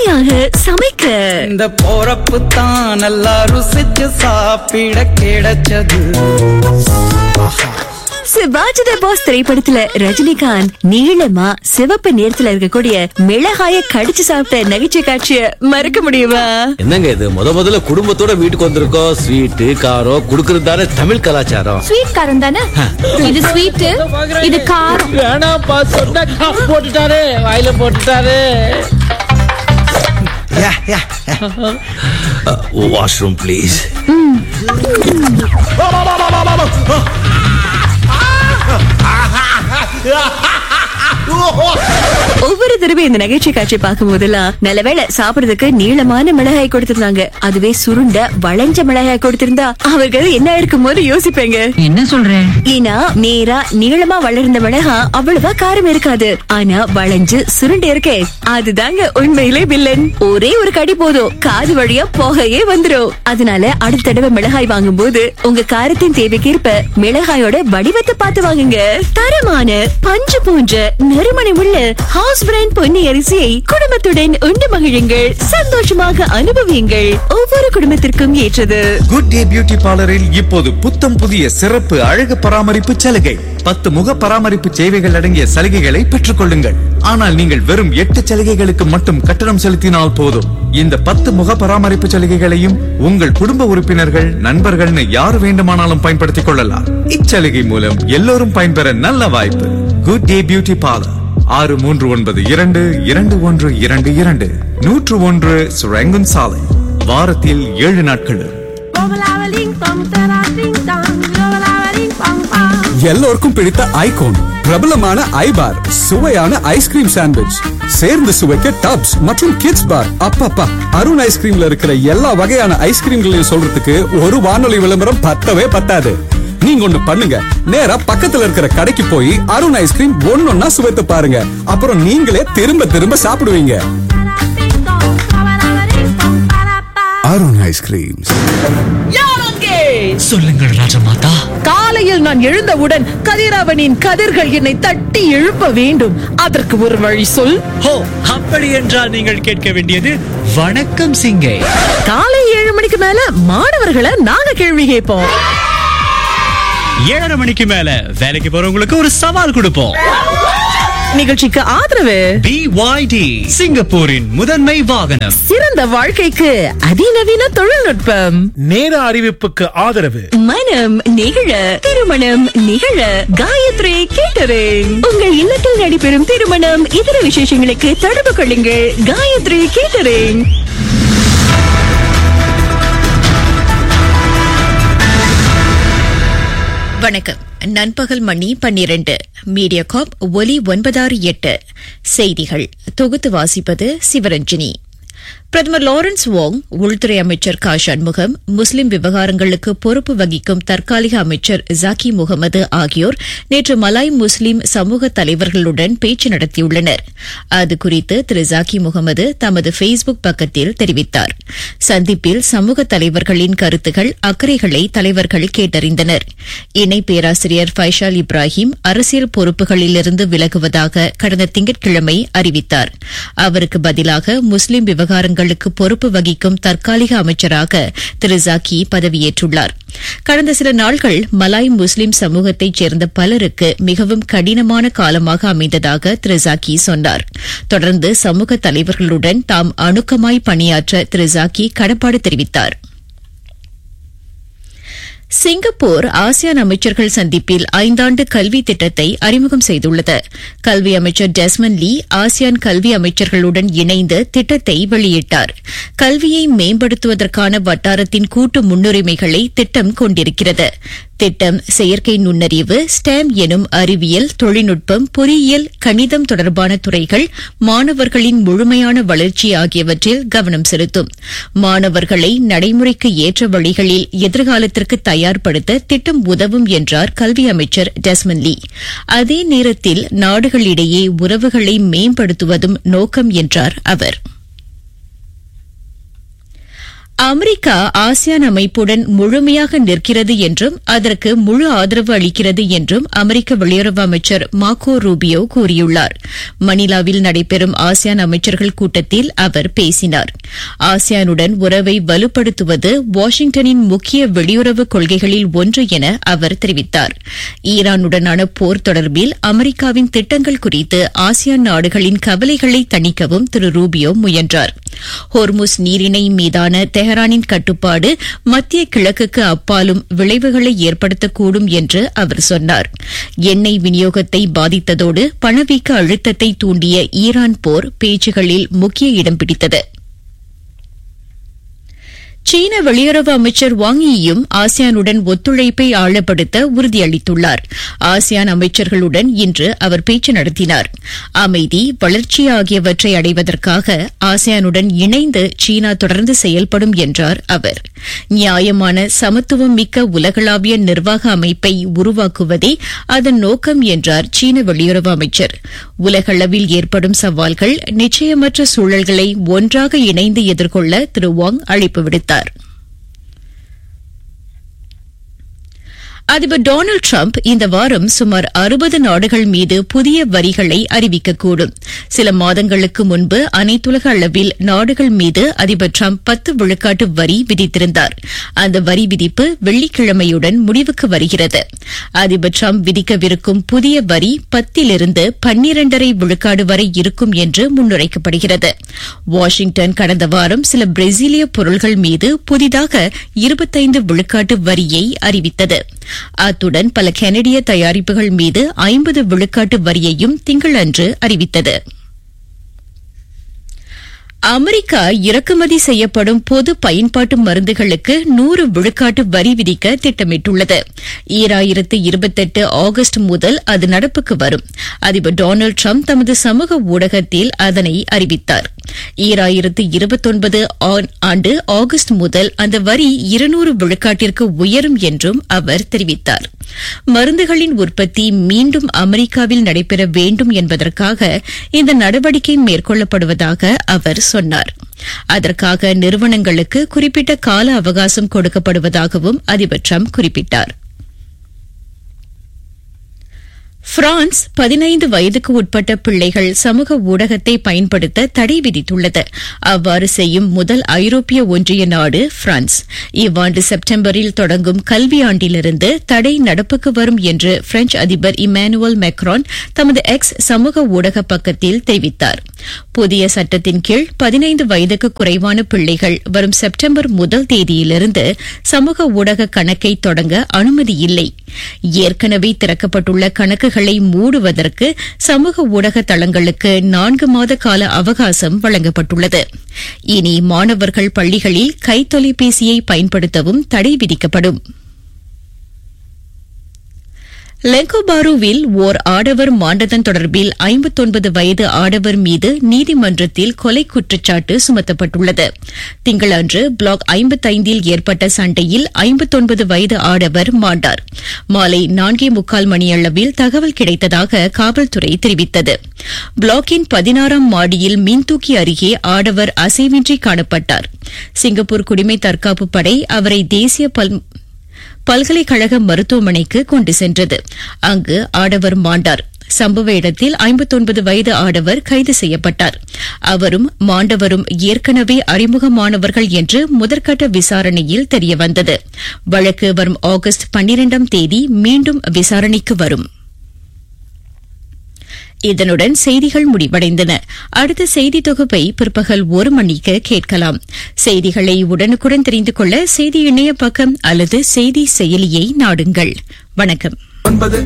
சுவையாக சமைக்க இந்த போறப்பு தான் நல்லா ருசிச்சு சாப்பிட கிடைச்சது சிவாஜித பாஸ் திரைப்படத்துல ரஜினிகாந்த் நீளமா சிவப்பு நேரத்துல இருக்கக்கூடிய மிளகாய கடிச்சு சாப்பிட்ட நகைச்சுவை காட்சிய மறக்க முடியுமா என்னங்க இது முத முதல்ல குடும்பத்தோட வீட்டுக்கு வந்திருக்கோம் ஸ்வீட்டு காரம் குடுக்கறது தானே தமிழ் கலாச்சாரம் ஸ்வீட் காரம் தானே இது ஸ்வீட் இது காரம் வேணாப்பா சொன்னா போட்டுட்டாரு வாயில போட்டுட்டாரு வாஷ்ரூம் ப்ளீஸ் ஒவ்வொரு தடவை இந்த நகைச்சுவை காட்சி பார்க்கும் போதெல்லாம் நல்லவேளை சாப்பிடுறதுக்கு நீளமான மிளகாய் கொடுத்திருந்தாங்க அதுவே சுருண்ட வளைஞ்ச மிளகாய் கொடுத்திருந்தா அவர்கள் என்ன இருக்கும் போது யோசிப்பேங்க என்ன சொல்றேன் ஏன்னா நேரா நீளமா வளர்ந்த மிளகா அவ்வளவா காரம் இருக்காது ஆனா வளைஞ்சு சுருண்டு இருக்கே அதுதாங்க உண்மையிலே வில்லன் ஒரே ஒரு கடி போதும் காது வழியா புகையே வந்துரும் அதனால அடுத்த தடவை மிளகாய் வாங்கும் போது உங்க காரத்தின் தேவைக்கேற்ப மிளகாயோட வடிவத்தை பார்த்து வாங்குங்க தரமான பஞ்சு போன்ற நறுமணம் உள்ள ஹவுஸ் பிராண்ட் பொன்னி அரிசியை குடும்பத்துடன் உண்டு மகிழுங்கள் சந்தோஷமாக அனுபவியுங்கள் ஒவ்வொரு குடும்பத்திற்கும் ஏற்றது குட் டே பியூட்டி பார்லரில் இப்போது புத்தம் புதிய சிறப்பு அழகு பராமரிப்பு சலுகை பத்து முக பராமரிப்பு சேவைகள் அடங்கிய சலுகைகளை பெற்றுக் கொள்ளுங்கள் ஆனால் நீங்கள் வெறும் எட்டு சலுகைகளுக்கு மட்டும் கட்டணம் செலுத்தினால் போதும் இந்த பத்து முக பராமரிப்பு சலுகைகளையும் உங்கள் குடும்ப உறுப்பினர்கள் நண்பர்கள்னு யார் வேண்டுமானாலும் பயன்படுத்திக் கொள்ளலாம் இச்சலுகை மூலம் எல்லோரும் பயன்பெற நல்ல வாய்ப்பு குட் டே பியூட்டி பார்லர் ஆறு மூன்று ஒன்பது இரண்டு இரண்டு ஒன்று இரண்டு இரண்டு நூற்று ஒன்று சுரங்கன் சாலை வாரத்தில் ஏழு நாட்களும் எல்லோருக்கும் பிடித்த ஐகோன் பிரபலமான ஐபார் சுவையான ஐஸ்கிரீம் சாண்ட்விச் சேர்ந்து சுவைக்க டப்ஸ் மற்றும் கிட்ஸ் பார் அப்பப்பா அருண் ஐஸ்கிரீம்ல இருக்கிற எல்லா வகையான ஐஸ்கிரீம்களையும் சொல்றதுக்கு ஒரு வானொலி விளம்பரம் பத்தவே பத்தாது நீங்க ஒண்ணு பண்ணுங்க நேரா பக்கத்துல இருக்கிற கடைக்கு போய் அருண் ஐஸ்கிரீம் ஒன்னொன்னா சுவைத்து பாருங்க அப்புறம் நீங்களே திரும்ப திரும்ப சாப்பிடுவீங்க அருண் ஐஸ்கிரீம்ஸ் சொல்லுங்கள் ராஜமாதா காலையில் நான் எழுந்தவுடன் கதிரவனின் கதிர்கள் என்னை தட்டி எழுப்ப வேண்டும் அதற்கு ஒரு வழி சொல் ஹோ அப்படி என்றால் நீங்கள் கேட்க வேண்டியது வணக்கம் சிங்கை காலை ஏழு மணிக்கு மேல மாணவர்களை நாங்க கேள்வி கேட்போம் ஏழரை மணிக்கு மேல வேலைக்கு போறவங்களுக்கு ஒரு சவால் கொடுப்போம் நிகழ்ச்சிக்கு ஆதரவு பிஒய்டி சிங்கப்பூரின் முதன்மை வாகனம் சிறந்த வாழ்க்கைக்கு அதிநவீன தொழில்நுட்பம் நேர அறிவிப்புக்கு ஆதரவு மனம் நிகழ திருமணம் நிகழ காயத்ரி கேட்டரிங் உங்கள் இல்லத்தில் நடைபெறும் திருமணம் இதர விசேஷங்களுக்கு தொடர்பு கொள்ளுங்கள் காயத்ரி கேட்டரிங் வணக்கம் நண்பகல் மணி பன்னிரண்டு மீடியா காப் ஒலி ஒன்பதாறு எட்டு செய்திகள் தொகுத்து வாசிப்பது சிவரஞ்சினி பிரதமர் லாரன்ஸ் வோங் உள்துறை அமைச்சர் கா சண்முகம் முஸ்லிம் விவகாரங்களுக்கு பொறுப்பு வகிக்கும் தற்காலிக அமைச்சர் ஜாக்கி முகமது ஆகியோர் நேற்று மலாய் முஸ்லிம் சமூக தலைவர்களுடன் பேச்சு நடத்தியுள்ளனர் அது குறித்து திரு ஜாக்கி முகமது தமது ஃபேஸ்புக் பக்கத்தில் தெரிவித்தார் சந்திப்பில் சமூக தலைவர்களின் கருத்துகள் அக்கறைகளை தலைவர்கள் கேட்டறிந்தனர் இணை பேராசிரியர் ஃபைஷால் இப்ராஹிம் அரசியல் பொறுப்புகளிலிருந்து விலகுவதாக கடந்த திங்கட்கிழமை அறிவித்தார் அவருக்கு பதிலாக முஸ்லிம் விவகாரங்களுக்கு பொறுப்பு வகிக்கும் தற்காலிக அமைச்சராக திரு ஜாக்கி பதவியேற்றுள்ளார் கடந்த சில நாள்கள் மலாய் முஸ்லிம் சமூகத்தைச் சேர்ந்த பலருக்கு மிகவும் கடினமான காலமாக அமைந்ததாக திரு ஜாக்கி சொன்னார் தொடர்ந்து சமூக தலைவர்களுடன் தாம் அணுக்கமாய் பணியாற்ற திரு ஜாக்கி கடப்பாடு தெரிவித்தார் சிங்கப்பூர் ஆசியான் அமைச்சர்கள் சந்திப்பில் ஐந்தாண்டு கல்வி திட்டத்தை அறிமுகம் செய்துள்ளது கல்வி அமைச்சர் டெஸ்மன் லீ ஆசியான் கல்வி அமைச்சர்களுடன் இணைந்து திட்டத்தை வெளியிட்டார் கல்வியை மேம்படுத்துவதற்கான வட்டாரத்தின் கூட்டு முன்னுரிமைகளை திட்டம் கொண்டிருக்கிறது திட்டம் செயற்கை நுண்ணறிவு ஸ்டேம் எனும் அறிவியல் தொழில்நுட்பம் பொறியியல் கணிதம் தொடர்பான துறைகள் மாணவர்களின் முழுமையான வளர்ச்சி ஆகியவற்றில் கவனம் செலுத்தும் மாணவர்களை நடைமுறைக்கு ஏற்ற வழிகளில் எதிர்காலத்திற்கு தயார்படுத்த திட்டம் உதவும் என்றார் கல்வி அமைச்சர் டெஸ்மன் லீ அதே நேரத்தில் நாடுகளிடையே உறவுகளை மேம்படுத்துவதும் நோக்கம் என்றார் அவர் அமெரிக்கா ஆசியான் அமைப்புடன் முழுமையாக நிற்கிறது என்றும் அதற்கு முழு ஆதரவு அளிக்கிறது என்றும் அமெரிக்க வெளியுறவு அமைச்சர் மார்கோ ரூபியோ கூறியுள்ளார் மணிலாவில் நடைபெறும் ஆசியான் அமைச்சர்கள் கூட்டத்தில் அவர் பேசினார் ஆசியானுடன் உறவை வலுப்படுத்துவது வாஷிங்டனின் முக்கிய வெளியுறவு கொள்கைகளில் ஒன்று என அவர் தெரிவித்தார் ஈரானுடனான போர் தொடர்பில் அமெரிக்காவின் திட்டங்கள் குறித்து ஆசியான் நாடுகளின் கவலைகளை தணிக்கவும் திரு ரூபியோ முயன்றார் ஹோர்முஸ் நீரிணை மீதான தெஹரானின் கட்டுப்பாடு மத்திய கிழக்குக்கு அப்பாலும் விளைவுகளை ஏற்படுத்தக்கூடும் என்று அவர் சொன்னார் எண்ணெய் விநியோகத்தை பாதித்ததோடு பணவீக்க அழுத்தத்தை தூண்டிய ஈரான் போர் பேச்சுகளில் முக்கிய இடம் பிடித்தது சீன வெளியுறவு அமைச்சர் வாங் யியும் ஆசியானுடன் ஒத்துழைப்பை ஆழப்படுத்த உறுதியளித்துள்ளார் ஆசியான் அமைச்சர்களுடன் இன்று அவர் பேச்சு நடத்தினார் அமைதி வளர்ச்சி ஆகியவற்றை அடைவதற்காக ஆசியானுடன் இணைந்து சீனா தொடர்ந்து செயல்படும் என்றார் அவர் நியாயமான சமத்துவம் மிக்க உலகளாவிய நிர்வாக அமைப்பை உருவாக்குவதே அதன் நோக்கம் என்றார் சீன வெளியுறவு அமைச்சர் உலகளவில் ஏற்படும் சவால்கள் நிச்சயமற்ற சூழல்களை ஒன்றாக இணைந்து எதிர்கொள்ள திரு வாங் அழைப்பு விடுத்தார் அதிபர் டொனால்டு டிரம்ப் இந்த வாரம் சுமார் அறுபது நாடுகள் மீது புதிய வரிகளை அறிவிக்கக்கூடும் சில மாதங்களுக்கு முன்பு அனைத்துலக அளவில் நாடுகள் மீது அதிபர் டிரம்ப் பத்து விழுக்காட்டு வரி விதித்திருந்தார் அந்த வரி விதிப்பு வெள்ளிக்கிழமையுடன் முடிவுக்கு வருகிறது அதிபர் டிரம்ப் விதிக்கவிருக்கும் புதிய வரி பத்திலிருந்து பன்னிரண்டரை விழுக்காடு வரை இருக்கும் என்று முன்னுரைக்கப்படுகிறது வாஷிங்டன் கடந்த வாரம் சில பிரேசிலிய பொருள்கள் மீது புதிதாக இருபத்தைந்து விழுக்காட்டு வரியை அறிவித்தது அத்துடன் பல கெனடிய தயாரிப்புகள் மீது ஐம்பது விழுக்காட்டு வரியையும் திங்களன்று அறிவித்தது அமெரிக்கா இறக்குமதி செய்யப்படும் பொது பயன்பாட்டு மருந்துகளுக்கு நூறு விழுக்காட்டு வரி விதிக்க திட்டமிட்டுள்ளது ஈராயிரத்து இருபத்தெட்டு ஆகஸ்ட் முதல் அது நடப்புக்கு வரும் அதிபர் டொனால்டு டிரம்ப் தமது சமூக ஊடகத்தில் அதனை அறிவித்தார் ஈராயிரத்து இருபத்தொன்பது ஆண்டு ஆகஸ்ட் முதல் அந்த வரி இருநூறு விழுக்காட்டிற்கு உயரும் என்றும் அவர் தெரிவித்தார் மருந்துகளின் உற்பத்தி மீண்டும் அமெரிக்காவில் நடைபெற வேண்டும் என்பதற்காக இந்த நடவடிக்கை மேற்கொள்ளப்படுவதாக அவர் சொன்னார் அதற்காக நிறுவனங்களுக்கு குறிப்பிட்ட கால அவகாசம் கொடுக்கப்படுவதாகவும் அதிபர் ட்ரம்ப் குறிப்பிட்டார் பிரான்ஸ் பதினைந்து வயதுக்கு உட்பட்ட பிள்ளைகள் சமூக ஊடகத்தை பயன்படுத்த தடை விதித்துள்ளது அவ்வாறு செய்யும் முதல் ஐரோப்பிய ஒன்றிய நாடு பிரான்ஸ் இவ்வாண்டு செப்டம்பரில் தொடங்கும் கல்வியாண்டிலிருந்து தடை நடப்புக்கு வரும் என்று பிரெஞ்சு அதிபர் இமானுவல் மெக்ரான் தமது எக்ஸ் சமூக ஊடக பக்கத்தில் தெரிவித்தார் புதிய சட்டத்தின் கீழ் பதினைந்து வயதுக்கு குறைவான பிள்ளைகள் வரும் செப்டம்பர் முதல் தேதியிலிருந்து சமூக ஊடக கணக்கை தொடங்க அனுமதி இல்லை ஏற்கனவே திறக்கப்பட்டுள்ள கணக்குகளை மூடுவதற்கு சமூக ஊடக தளங்களுக்கு நான்கு மாத கால அவகாசம் வழங்கப்பட்டுள்ளது இனி மாணவர்கள் பள்ளிகளில் கைத்தொலைபேசியை பயன்படுத்தவும் தடை விதிக்கப்படும் லெங்கோபாருவில் ஓர் ஆடவர் மாண்டதன் தொடர்பில் ஐம்பத்தொன்பது வயது ஆடவர் மீது நீதிமன்றத்தில் கொலை குற்றச்சாட்டு சுமத்தப்பட்டுள்ளது திங்களன்று பிளாக் ஐம்பத்தைந்தில் ஏற்பட்ட சண்டையில் ஐம்பத்தொன்பது வயது ஆடவர் மாண்டார் மாலை நான்கே முக்கால் மணியளவில் தகவல் கிடைத்ததாக காவல்துறை தெரிவித்தது பிளாக்கின் பதினாறாம் மாடியில் மின்தூக்கி அருகே ஆடவர் அசைவின்றி காணப்பட்டார் சிங்கப்பூர் குடிமை தற்காப்பு படை அவரை தேசிய பல்கலைக்கழக மருத்துவமனைக்கு கொண்டு சென்றது அங்கு ஆடவர் மாண்டார் சம்பவ இடத்தில் ஐம்பத்தொன்பது வயது ஆடவர் கைது செய்யப்பட்டார் அவரும் மாண்டவரும் ஏற்கனவே அறிமுகமானவர்கள் என்று முதற்கட்ட விசாரணையில் தெரியவந்தது வழக்கு வரும் ஆகஸ்ட் பன்னிரண்டாம் தேதி மீண்டும் விசாரணைக்கு வரும் இதனுடன் செய்திகள் முடிவடைந்தன அடுத்த செய்தி தொகுப்பை பிற்பகல் ஒரு மணிக்கு கேட்கலாம் செய்திகளை உடனுக்குடன் தெரிந்து கொள்ள செய்தி இணைய பக்கம் அல்லது செய்தி செயலியை நாடுங்கள் வணக்கம்